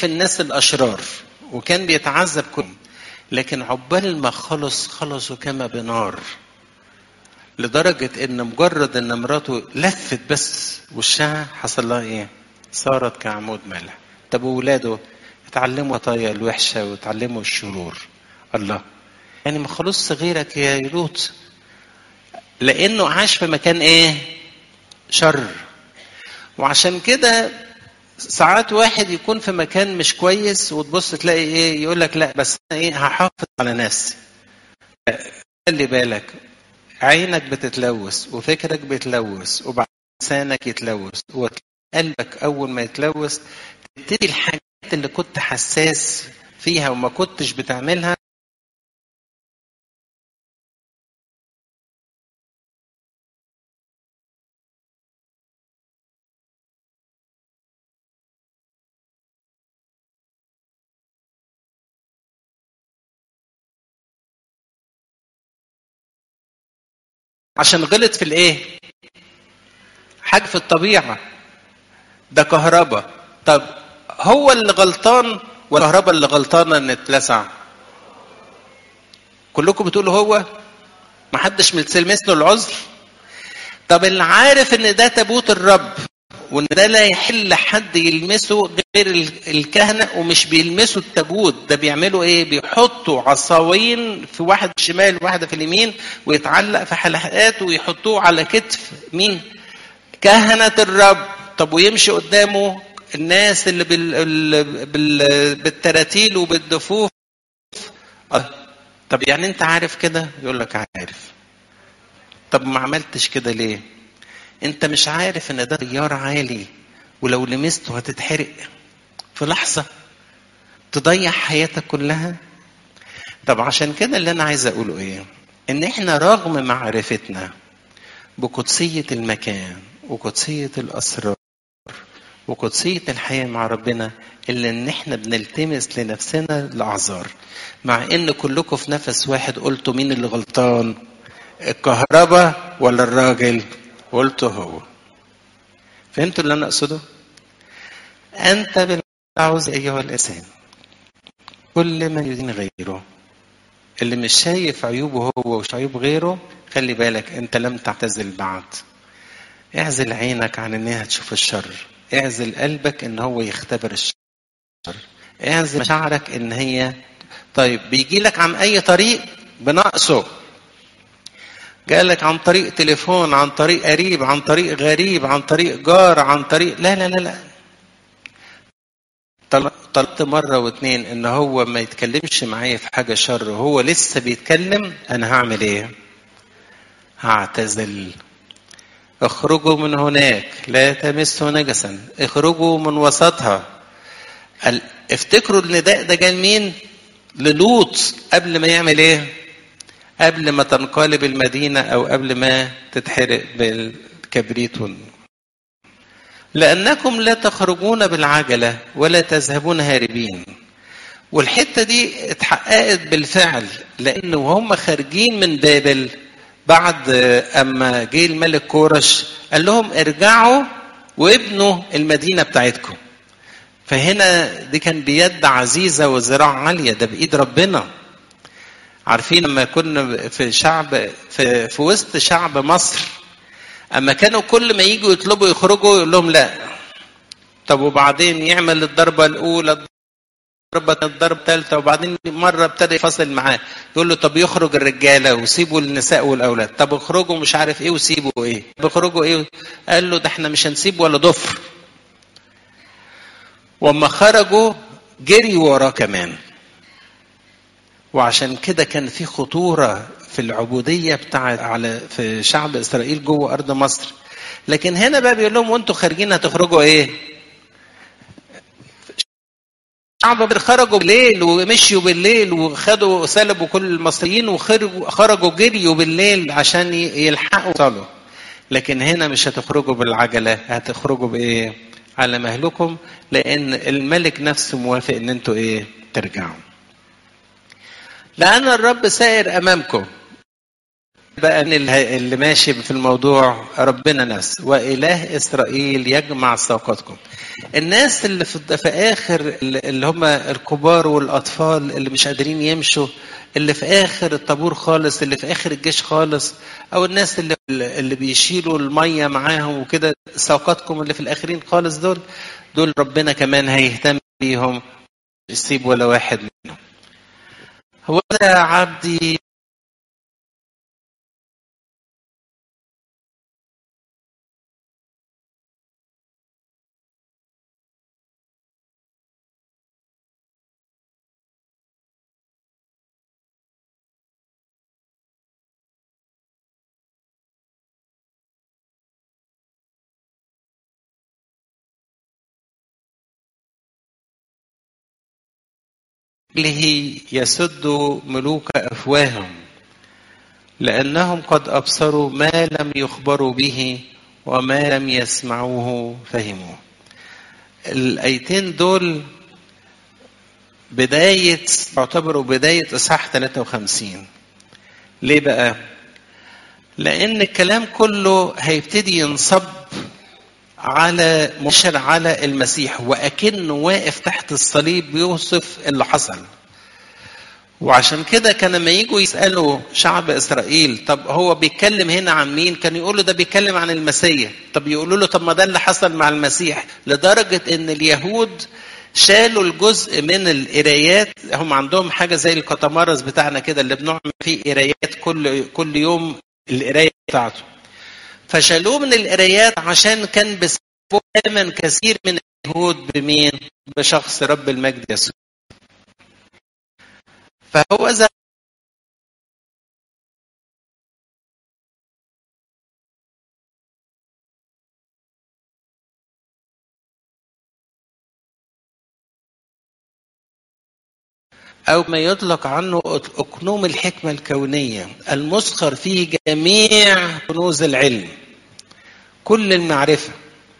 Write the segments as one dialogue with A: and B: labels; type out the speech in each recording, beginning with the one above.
A: في الناس الاشرار وكان بيتعذب كل لكن عقبال ما خلص خلصوا كما بنار لدرجة إن مجرد إن مراته لفت بس وشها حصل لها إيه؟ صارت كعمود ملح. طب وولاده اتعلموا طايا الوحشة واتعلموا الشرور. الله يعني ما خلص صغيرك يا لوط لأنه عاش في مكان إيه؟ شر. وعشان كده ساعات واحد يكون في مكان مش كويس وتبص تلاقي ايه يقول لك لا بس انا ايه هحافظ على نفسي خلي بالك عينك بتتلوث وفكرك بيتلوث وبعد لسانك يتلوث وقلبك اول ما يتلوث تبتدي الحاجات اللي كنت حساس فيها وما كنتش بتعملها عشان غلط في الايه حاجه في الطبيعه ده كهرباء طب هو اللي غلطان ولا الكهرباء اللي غلطانه ان اتلسع كلكم بتقولوا هو ما حدش ملتمس له العذر طب اللي عارف ان ده تابوت الرب وان ده لا يحل حد يلمسه غير الكهنه ومش بيلمسوا التابوت ده بيعملوا ايه بيحطوا عصاوين في واحد الشمال وواحده في اليمين ويتعلق في حلقات ويحطوه على كتف مين كهنه الرب طب ويمشي قدامه الناس اللي بال... بال... بالتراتيل وبالدفوف أه. طب يعني انت عارف كده يقول لك عارف طب ما عملتش كده ليه انت مش عارف ان ده تيار عالي ولو لمسته هتتحرق في لحظة تضيع حياتك كلها طب عشان كده اللي انا عايز اقوله ايه ان احنا رغم معرفتنا بقدسية المكان وقدسية الاسرار وقدسية الحياة مع ربنا إلا إن إحنا بنلتمس لنفسنا الأعذار مع إن كلكم في نفس واحد قلتوا مين اللي غلطان الكهرباء ولا الراجل قلت هو فهمتوا اللي انا اقصده انت بالعوز ايها الانسان كل من يدين غيره اللي مش شايف عيوبه هو ومش عيوب غيره خلي بالك انت لم تعتزل بعد اعزل عينك عن انها تشوف الشر اعزل قلبك ان هو يختبر الشر اعزل مشاعرك ان هي طيب بيجي لك عن اي طريق بنقصه جالك عن طريق تليفون عن طريق قريب عن طريق غريب عن طريق جار عن طريق لا لا لا لا طلبت مرة واتنين ان هو ما يتكلمش معايا في حاجة شر وهو لسه بيتكلم انا هعمل ايه هعتزل اخرجوا من هناك لا تمسوا نجسا اخرجوا من وسطها افتكروا النداء ده جاي مين للوط قبل ما يعمل ايه قبل ما تنقلب المدينة أو قبل ما تتحرق بالكبريت لأنكم لا تخرجون بالعجلة ولا تذهبون هاربين والحتة دي اتحققت بالفعل لأن وهم خارجين من بابل بعد أما جه الملك كورش قال لهم ارجعوا وابنوا المدينة بتاعتكم فهنا دي كان بيد عزيزة وذراع عالية ده بإيد ربنا عارفين لما كنا في شعب في, في وسط شعب مصر اما كانوا كل ما يجوا يطلبوا يخرجوا يقول لهم لا طب وبعدين يعمل الضربه الاولى الضربه الضربه الثالثه وبعدين مره ابتدى يفصل معاه يقول له طب يخرج الرجاله وسيبوا النساء والاولاد طب اخرجوا مش عارف ايه وسيبوا ايه طب اخرجوا ايه قال له ده احنا مش هنسيب ولا ضفر واما خرجوا جري وراه كمان وعشان كده كان في خطوره في العبوديه بتاعت على في شعب اسرائيل جوه ارض مصر لكن هنا بقى بيقول لهم وانتوا خارجين هتخرجوا ايه الشعب خرجوا بالليل ومشيوا بالليل وخدوا سلبوا كل المصريين وخرجوا خرجوا جريوا بالليل عشان يلحقوا يوصلوا لكن هنا مش هتخرجوا بالعجله هتخرجوا بايه على مهلكم لان الملك نفسه موافق ان انتوا ايه ترجعوا لأن الرب سائر أمامكم بقى اللي اللي ماشي في الموضوع ربنا نفسه واله اسرائيل يجمع ساقطكم الناس اللي في, في اخر اللي هم الكبار والاطفال اللي مش قادرين يمشوا اللي في اخر الطابور خالص اللي في اخر الجيش خالص او الناس اللي اللي بيشيلوا الميه معاهم وكده ساقطكم اللي في الاخرين خالص دول دول ربنا كمان هيهتم بيهم يسيب ولا واحد منهم هو ده عبدي له يسد ملوك افواههم لانهم قد ابصروا ما لم يخبروا به وما لم يسمعوه فهموا الايتين دول بداية يعتبروا بداية إصحاح 53 ليه بقى؟ لأن الكلام كله هيبتدي ينصب على مشر على المسيح وأكنه واقف تحت الصليب بيوصف اللي حصل وعشان كده كان لما يجوا يسألوا شعب إسرائيل طب هو بيتكلم هنا عن مين كان يقولوا ده بيتكلم عن المسيح طب يقولوا له طب ما ده اللي حصل مع المسيح لدرجة ان اليهود شالوا الجزء من القرايات هم عندهم حاجة زي الكتمارس بتاعنا كده اللي بنعمل فيه قرايات كل كل يوم القراية بتاعته فشالوه من القرايات عشان كان بسببه آمن كثير من اليهود بمين؟ بشخص رب المجد يسوع. فهو زي أو ما يطلق عنه أقنوم الحكمة الكونية المسخر فيه جميع كنوز العلم كل المعرفة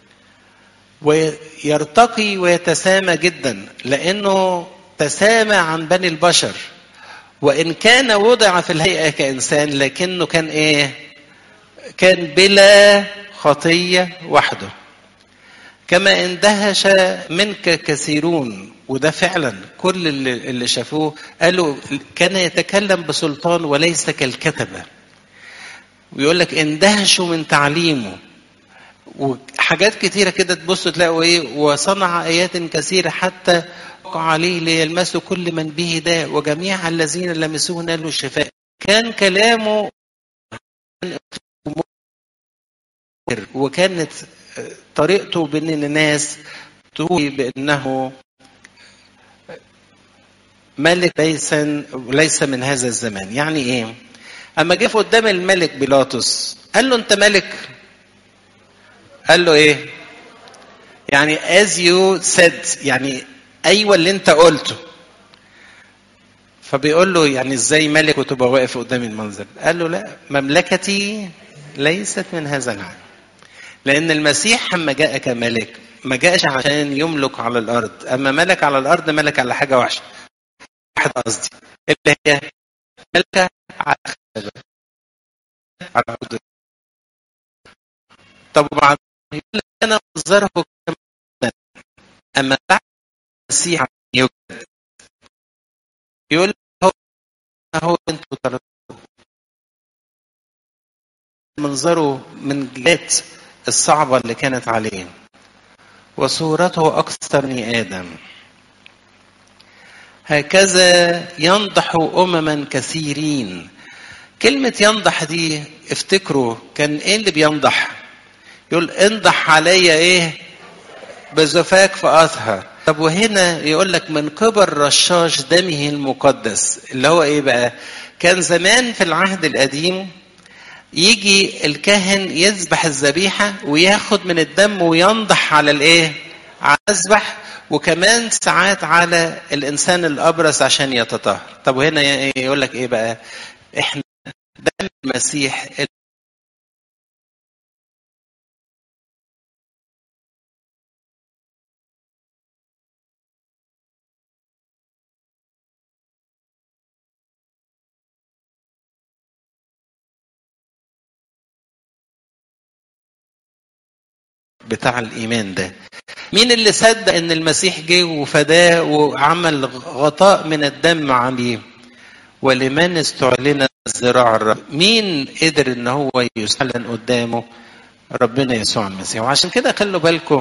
A: ويرتقي ويتسامى جدا لأنه تسامى عن بني البشر وإن كان وضع في الهيئة كإنسان لكنه كان إيه؟ كان بلا خطية وحده كما اندهش منك كثيرون وده فعلا كل اللي, اللي شافوه قالوا كان يتكلم بسلطان وليس كالكتبة ويقول لك اندهشوا من تعليمه وحاجات كتيرة كده تبص تلاقوا ايه وصنع آيات كثيرة حتى وقع عليه ليلمسوا كل من به داء وجميع الذين لمسوه نالوا الشفاء كان كلامه وكانت طريقته بين الناس توحي بانه ملك ليس ليس من هذا الزمان يعني ايه اما جه قدام الملك بيلاطس قال له انت ملك قال له ايه يعني as you said يعني ايوه اللي انت قلته فبيقول له يعني ازاي ملك وتبقى واقف قدام المنظر قال له لا مملكتي ليست من هذا العالم لأن المسيح لما جاء كملك ما جاءش عشان يملك على الأرض أما ملك على الأرض ملك على حاجة وحشة واحد قصدي اللي هي ملكة على خشبة على عود طب وبعد يقول لك أنا منظره كمان أما بعد المسيح يوجد يقول هو هو أنتوا طلبتوه منظره من جهات الصعبة اللي كانت عليه وصورته أكثر من آدم هكذا ينضح أمما كثيرين كلمة ينضح دي افتكروا كان ايه اللي بينضح يقول انضح عليا ايه بزفاك فأطهر طب وهنا يقول لك من قبل رشاش دمه المقدس اللي هو ايه بقى كان زمان في العهد القديم يجي الكاهن يذبح الذبيحه وياخد من الدم وينضح على الايه؟ على المذبح وكمان ساعات على الانسان الابرص عشان يتطهر. طب وهنا يقول لك ايه بقى؟ احنا دم المسيح بتاع الايمان ده مين اللي صدق ان المسيح جه وفداه وعمل غطاء من الدم عليه ولمن استعلن ذراع الرب مين قدر ان هو يستعلن قدامه ربنا يسوع المسيح وعشان كده خلوا بالكم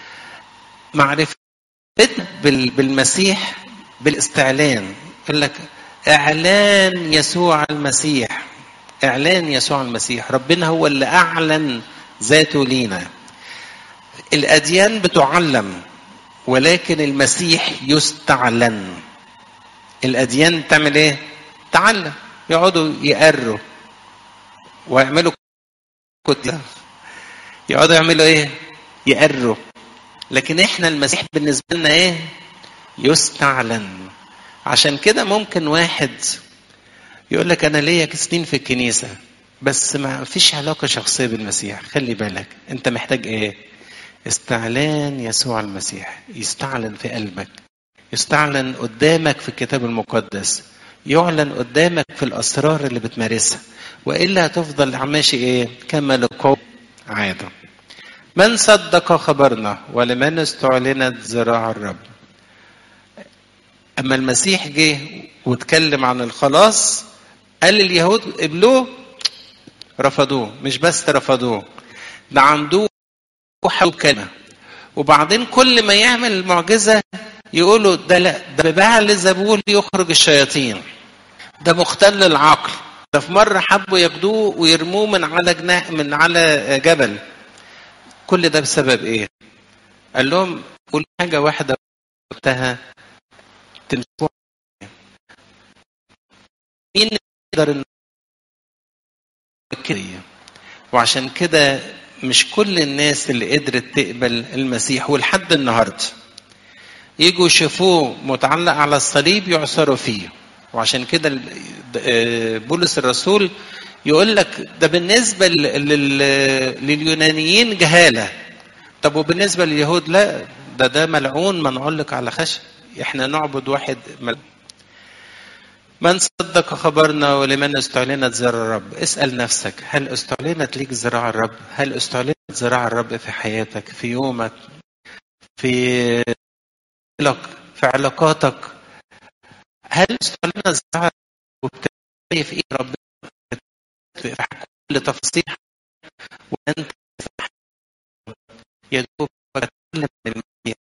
A: معرفتنا بالمسيح بالاستعلان يقول لك اعلان يسوع المسيح اعلان يسوع المسيح ربنا هو اللي اعلن ذاته لينا الاديان بتعلم ولكن المسيح يستعلن الاديان تعمل ايه تعلم يقعدوا يقروا ويعملوا كتله يقعدوا يعملوا ايه يقروا لكن احنا المسيح بالنسبه لنا ايه يستعلن عشان كده ممكن واحد يقول لك انا ليا سنين في الكنيسه بس ما فيش علاقه شخصيه بالمسيح خلي بالك انت محتاج ايه استعلان يسوع المسيح يستعلن في قلبك يستعلن قدامك في الكتاب المقدس يعلن قدامك في الاسرار اللي بتمارسها والا هتفضل ماشي ايه كما لقوم عاده من صدق خبرنا ولمن استعلنت ذراع الرب اما المسيح جه واتكلم عن الخلاص قال اليهود قبلوه رفضوه مش بس رفضوه ده عندوه حول كلمه وبعدين كل ما يعمل المعجزه يقولوا ده لا ده ببعل زبول يخرج الشياطين ده مختل العقل ده في مره حبوا ياخدوه ويرموه من على جناح من على جبل كل ده بسبب ايه قال لهم قول حاجه واحده قلتها تمسكوها مين يقدر كده وعشان كده مش كل الناس اللي قدرت تقبل المسيح ولحد النهارده يجوا يشوفوه متعلق على الصليب يعثروا فيه وعشان كده بولس الرسول يقول لك ده بالنسبة لليونانيين جهالة طب وبالنسبة لليهود لا ده ده ملعون من علق على خشب احنا نعبد واحد ملعون من صدق خبرنا ولمن استعلنت ذراع الرب اسأل نفسك هل استعلنت ليك ذراع الرب هل استعلنت ذراع الرب في حياتك في يومك في لك في علاقاتك هل استعلنت ذراع وبتعرف في ايه ربنا في كل تفصيل وانت يا دوب تتكلم المسيح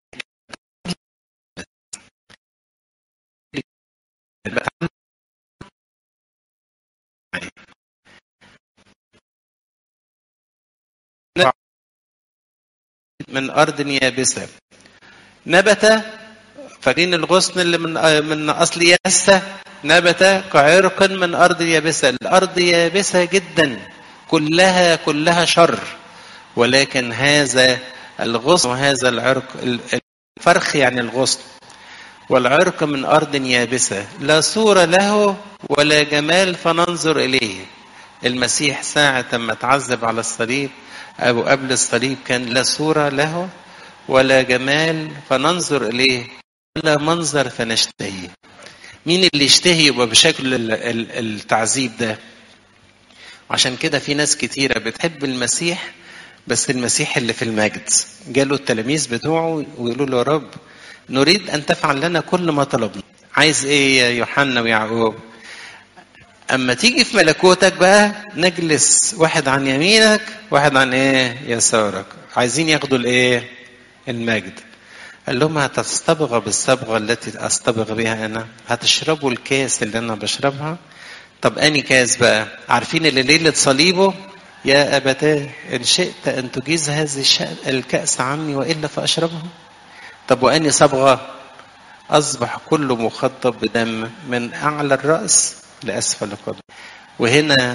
A: من أرض يابسة نبت فاكرين الغصن اللي من من أصل ياسة نبت كعرق من أرض يابسة الأرض يابسة جدا كلها كلها شر ولكن هذا الغصن وهذا العرق الفرخ يعني الغصن والعرق من أرض يابسة لا صورة له ولا جمال فننظر إليه المسيح ساعة ما تعذب على الصليب أو قبل الصليب كان لا صورة له ولا جمال فننظر إليه ولا منظر فنشتهيه مين اللي يشتهي يبقى بشكل التعذيب ده عشان كده في ناس كتيرة بتحب المسيح بس المسيح اللي في المجد جاله التلاميذ بتوعه ويقولوا له يا رب نريد أن تفعل لنا كل ما طلبنا عايز إيه يا يوحنا ويعقوب أما تيجي في ملكوتك بقى نجلس واحد عن يمينك واحد عن إيه يسارك عايزين ياخدوا الإيه المجد قال لهم هتستبغى بالصبغة التي أستبغ بها أنا هتشربوا الكاس اللي أنا بشربها طب أني كاس بقى عارفين اللي ليلة صليبه يا أبتاه إن شئت أن تجيز هذه الكأس عني وإلا فأشربها طب وأني صبغة أصبح كله مخطب بدم من أعلى الرأس لأسفل القدم وهنا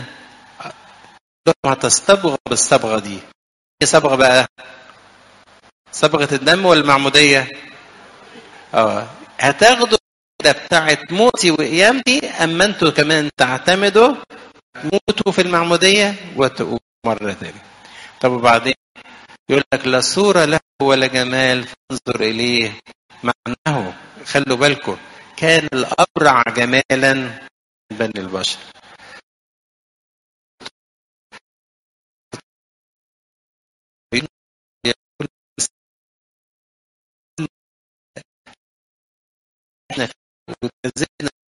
A: هتستبغى بالصبغة دي ايه صبغة بقى صبغة الدم ولا المعمودية اه هتاخدوا ده بتاعت موتي وقيامتي اما انتوا كمان تعتمدوا تموتوا في المعمودية وتقوموا مرة تانية طب وبعدين يقول لك لا صورة له ولا جمال فانظر إليه معناه خلوا بالكم كان الأبرع جمالا من بني البشر وتنزلنا